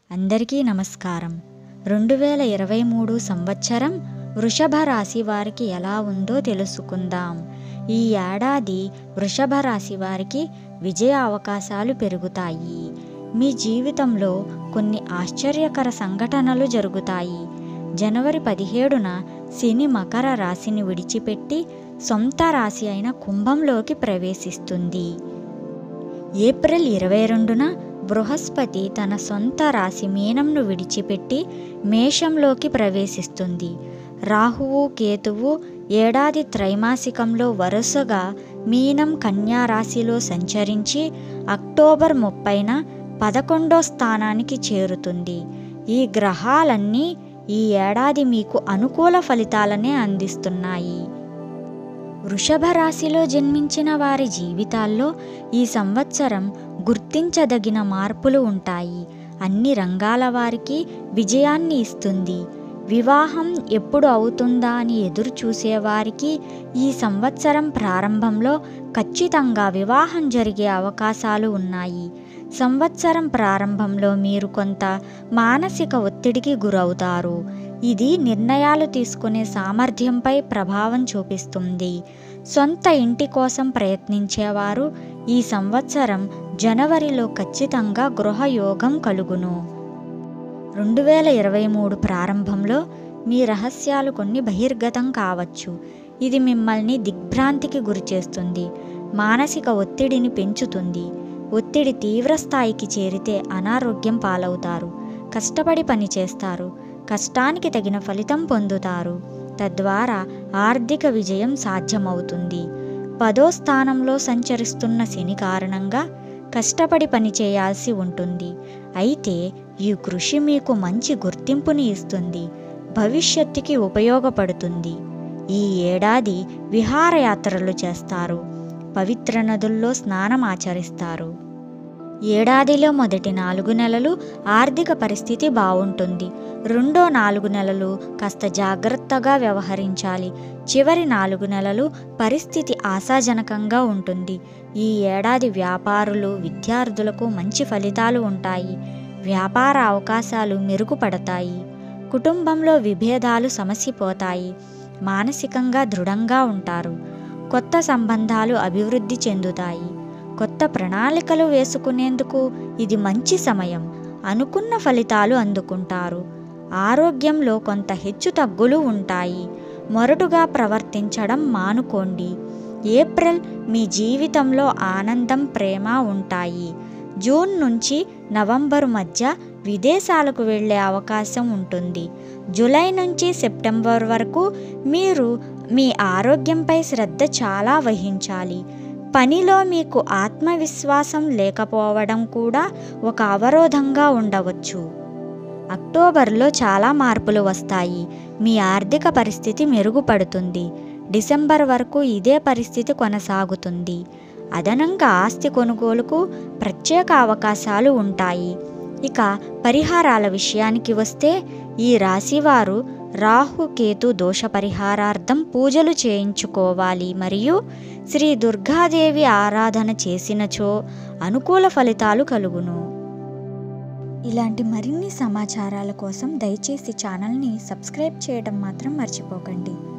అందరికీ నమస్కారం రెండు వేల ఇరవై మూడు సంవత్సరం వృషభ రాశి వారికి ఎలా ఉందో తెలుసుకుందాం ఈ ఏడాది వృషభ రాశి వారికి విజయ అవకాశాలు పెరుగుతాయి మీ జీవితంలో కొన్ని ఆశ్చర్యకర సంఘటనలు జరుగుతాయి జనవరి పదిహేడున శని మకర రాశిని విడిచిపెట్టి సొంత రాశి అయిన కుంభంలోకి ప్రవేశిస్తుంది ఏప్రిల్ ఇరవై రెండున బృహస్పతి తన సొంత రాశి మీనంను విడిచిపెట్టి మేషంలోకి ప్రవేశిస్తుంది రాహువు కేతువు ఏడాది త్రైమాసికంలో వరుసగా మీనం కన్యా రాశిలో సంచరించి అక్టోబర్ ముప్పైన పదకొండో స్థానానికి చేరుతుంది ఈ గ్రహాలన్నీ ఈ ఏడాది మీకు అనుకూల ఫలితాలనే అందిస్తున్నాయి వృషభ రాశిలో జన్మించిన వారి జీవితాల్లో ఈ సంవత్సరం గుర్తించదగిన మార్పులు ఉంటాయి అన్ని రంగాల వారికి విజయాన్ని ఇస్తుంది వివాహం ఎప్పుడు అవుతుందా అని ఎదురు చూసేవారికి ఈ సంవత్సరం ప్రారంభంలో ఖచ్చితంగా వివాహం జరిగే అవకాశాలు ఉన్నాయి సంవత్సరం ప్రారంభంలో మీరు కొంత మానసిక ఒత్తిడికి గురవుతారు ఇది నిర్ణయాలు తీసుకునే సామర్థ్యంపై ప్రభావం చూపిస్తుంది సొంత ఇంటి కోసం ప్రయత్నించేవారు ఈ సంవత్సరం జనవరిలో ఖచ్చితంగా గృహయోగం కలుగును రెండు వేల ఇరవై మూడు ప్రారంభంలో మీ రహస్యాలు కొన్ని బహిర్గతం కావచ్చు ఇది మిమ్మల్ని దిగ్భ్రాంతికి గురిచేస్తుంది మానసిక ఒత్తిడిని పెంచుతుంది ఒత్తిడి తీవ్ర స్థాయికి చేరితే అనారోగ్యం పాలవుతారు కష్టపడి పని చేస్తారు కష్టానికి తగిన ఫలితం పొందుతారు తద్వారా ఆర్థిక విజయం సాధ్యమవుతుంది పదో స్థానంలో సంచరిస్తున్న శని కారణంగా కష్టపడి పని చేయాల్సి ఉంటుంది అయితే ఈ కృషి మీకు మంచి గుర్తింపుని ఇస్తుంది భవిష్యత్తుకి ఉపయోగపడుతుంది ఈ ఏడాది విహారయాత్రలు చేస్తారు పవిత్ర నదుల్లో స్నానం ఆచరిస్తారు ఏడాదిలో మొదటి నాలుగు నెలలు ఆర్థిక పరిస్థితి బాగుంటుంది రెండో నాలుగు నెలలు కాస్త జాగ్రత్తగా వ్యవహరించాలి చివరి నాలుగు నెలలు పరిస్థితి ఆశాజనకంగా ఉంటుంది ఈ ఏడాది వ్యాపారులు విద్యార్థులకు మంచి ఫలితాలు ఉంటాయి వ్యాపార అవకాశాలు మెరుగుపడతాయి కుటుంబంలో విభేదాలు సమసిపోతాయి మానసికంగా దృఢంగా ఉంటారు కొత్త సంబంధాలు అభివృద్ధి చెందుతాయి కొత్త ప్రణాళికలు వేసుకునేందుకు ఇది మంచి సమయం అనుకున్న ఫలితాలు అందుకుంటారు ఆరోగ్యంలో కొంత హెచ్చు తగ్గులు ఉంటాయి మొరటుగా ప్రవర్తించడం మానుకోండి ఏప్రిల్ మీ జీవితంలో ఆనందం ప్రేమ ఉంటాయి జూన్ నుంచి నవంబరు మధ్య విదేశాలకు వెళ్ళే అవకాశం ఉంటుంది జూలై నుంచి సెప్టెంబర్ వరకు మీరు మీ ఆరోగ్యంపై శ్రద్ధ చాలా వహించాలి పనిలో మీకు ఆత్మవిశ్వాసం లేకపోవడం కూడా ఒక అవరోధంగా ఉండవచ్చు అక్టోబర్లో చాలా మార్పులు వస్తాయి మీ ఆర్థిక పరిస్థితి మెరుగుపడుతుంది డిసెంబర్ వరకు ఇదే పరిస్థితి కొనసాగుతుంది అదనంగా ఆస్తి కొనుగోలుకు ప్రత్యేక అవకాశాలు ఉంటాయి ఇక పరిహారాల విషయానికి వస్తే ఈ రాశివారు రాహుకేతు దోష పరిహారార్థం పూజలు చేయించుకోవాలి మరియు శ్రీ దుర్గాదేవి ఆరాధన చేసినచో అనుకూల ఫలితాలు కలుగును ఇలాంటి మరిన్ని సమాచారాల కోసం దయచేసి ఛానల్ని సబ్స్క్రైబ్ చేయడం మాత్రం మర్చిపోకండి